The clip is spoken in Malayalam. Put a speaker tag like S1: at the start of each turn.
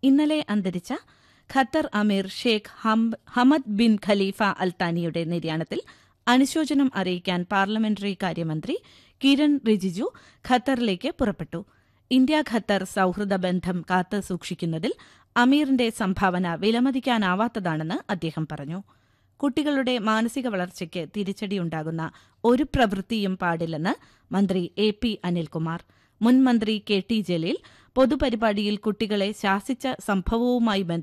S1: ഇന്നലെ അന്തരിച്ച ഖത്തർ അമീർ ഷേഖ് ഹം- ഹമദ് ബിൻ ഖലീഫ അൽത്താനിയുടെ നിര്യാണത്തിൽ അനുശോചനം അറിയിക്കാൻ പാർലമെന്ററി കാര്യമന്ത്രി കിരൺ റിജിജു ഖത്തറിലേക്ക് പുറപ്പെട്ടു ഇന്ത്യ ഖത്തർ സൌഹൃദ ബന്ധം കാത്തു സൂക്ഷിക്കുന്നതിൽ അമീറിന്റെ സംഭാവന വിലമതിക്കാനാവാത്തതാണെന്ന് അദ്ദേഹം പറഞ്ഞു കുട്ടികളുടെ മാനസിക വളർച്ചയ്ക്ക് തിരിച്ചടിയുണ്ടാകുന്ന ഒരു പ്രവൃത്തിയും പാടില്ലെന്ന് മന്ത്രി എ പി അനിൽകുമാർ മുൻ മന്ത്രി കെ ടി ജലീൽ പൊതുപരിപാടിയിൽ കുട്ടികളെ ശാസിച്ച സംഭവവുമായി ബന്ധ